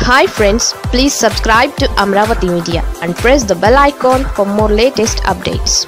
hi friends please subscribe to Amaravati media and press the bell icon for more latest updates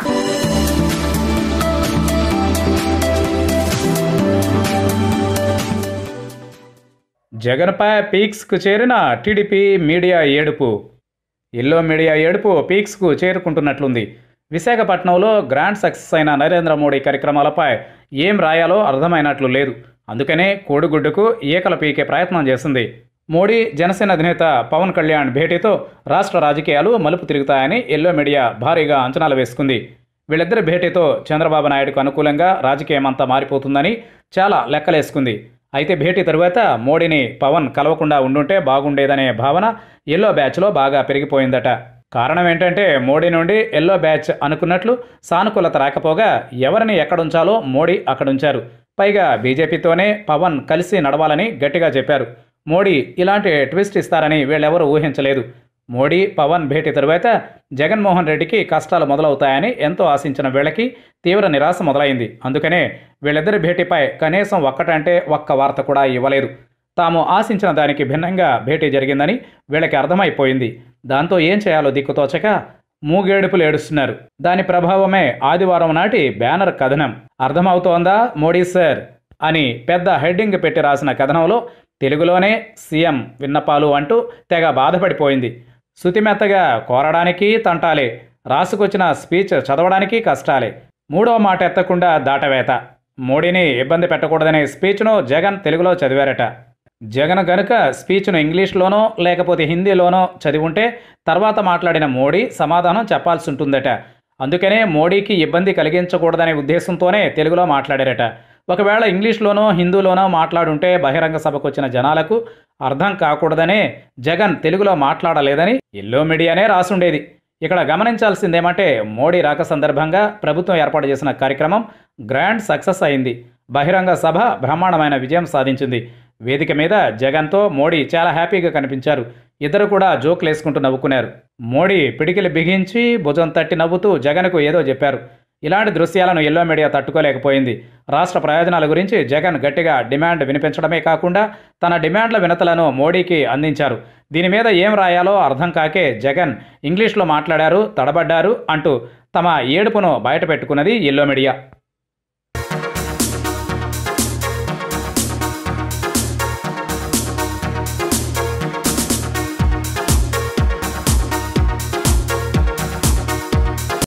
జగన్పై పీక్స్కు చేరిన TDP media ఏడుపు yellow media ఏడుపు పీక్స్కు చేరుకుంటున్నట్లుంది విశాఖపట్నంలో గ్రాండ్ సక్సెస్ అయిన నరేంద్ర మోడీ కార్యక్రమాలపై ఏం రాయాలో అర్థమైనట్లు లేదు అందుకనే కోడిగుడ్డుకు ఈకల పీకే ప్రయత్నం చేసింది మోడీ జనసేన అధినేత పవన్ కళ్యాణ్ భేటీతో రాష్ట్ర రాజకీయాలు మలుపు తిరుగుతాయని ఎల్లో మీడియా భారీగా అంచనాలు వేసుకుంది వీళ్ళిద్దరి భేటీతో చంద్రబాబు నాయుడుకు అనుకూలంగా రాజకీయం అంతా మారిపోతుందని చాలా లెక్కలేసుకుంది అయితే భేటీ తరువాత మోడీని పవన్ కలవకుండా ఉండుంటే బాగుండేదనే భావన ఎల్లో బ్యాచ్లో బాగా పెరిగిపోయిందట కారణం ఏంటంటే మోడీ నుండి ఎల్లో బ్యాచ్ అనుకున్నట్లు సానుకూలత రాకపోగా ఎవరిని ఎక్కడుంచాలో మోడీ అక్కడుంచారు పైగా బీజేపీతోనే పవన్ కలిసి నడవాలని గట్టిగా చెప్పారు మోడీ ఇలాంటి ట్విస్ట్ ఇస్తారని వీళ్ళెవరూ ఊహించలేదు మోడీ పవన్ భేటీ తరువాత జగన్మోహన్ రెడ్డికి కష్టాలు మొదలవుతాయని ఎంతో ఆశించిన వీళ్ళకి తీవ్ర నిరాశ మొదలైంది అందుకనే వీళ్ళిద్దరి భేటీపై కనీసం ఒక్కటంటే ఒక్క వార్త కూడా ఇవ్వలేదు తాము ఆశించిన దానికి భిన్నంగా భేటీ జరిగిందని వీళ్ళకి అర్థమైపోయింది దాంతో ఏం చేయాలో దిక్కుతోచక మూగేడుపులు ఏడుస్తున్నారు దాని ప్రభావమే ఆదివారం నాటి బ్యానర్ కథనం అర్థమవుతోందా మోడీ సార్ అని పెద్ద హెడ్డింగ్ పెట్టి రాసిన కథనంలో తెలుగులోనే సీఎం విన్నపాలు అంటూ తెగ బాధపడిపోయింది శుతిమెత్తగా కోరడానికి తంటాలే రాసుకొచ్చిన స్పీచ్ చదవడానికి కష్టాలే మూడవ మాట ఎత్తకుండా దాటవేత మోడీని ఇబ్బంది పెట్టకూడదనే స్పీచ్ను జగన్ తెలుగులో చదివారట జగన్ గనుక స్పీచ్ను ఇంగ్లీష్లోనో లేకపోతే హిందీలోనో చదివి ఉంటే తర్వాత మాట్లాడిన మోడీ సమాధానం చెప్పాల్సి ఉంటుందట అందుకనే మోడీకి ఇబ్బంది కలిగించకూడదనే ఉద్దేశంతోనే తెలుగులో మాట్లాడారట ఒకవేళ ఇంగ్లీష్లోనో హిందీలోనో మాట్లాడుంటే బహిరంగ సభకు వచ్చిన జనాలకు అర్థం కాకూడదనే జగన్ తెలుగులో మాట్లాడలేదని ఎల్లో మీడియానే రాసుండేది ఇక్కడ గమనించాల్సిందేమంటే మోడీ రాక సందర్భంగా ప్రభుత్వం ఏర్పాటు చేసిన కార్యక్రమం గ్రాండ్ సక్సెస్ అయింది బహిరంగ సభ బ్రహ్మాండమైన విజయం సాధించింది వేదిక మీద జగన్తో మోడీ చాలా హ్యాపీగా కనిపించారు ఇద్దరు కూడా జోకులు వేసుకుంటూ నవ్వుకున్నారు మోడీ పిడికిలు బిగించి భుజం తట్టి నవ్వుతూ జగన్కు ఏదో చెప్పారు ఇలాంటి దృశ్యాలను ఎల్లో మీడియా తట్టుకోలేకపోయింది రాష్ట్ర ప్రయోజనాల గురించి జగన్ గట్టిగా డిమాండ్ వినిపించడమే కాకుండా తన డిమాండ్ల వినతలను మోడీకి అందించారు దీని మీద ఏం రాయాలో అర్థం కాకే జగన్ ఇంగ్లీష్లో మాట్లాడారు తడబడ్డారు అంటూ తమ ఏడుపును బయటపెట్టుకున్నది ఎల్లో మీడియా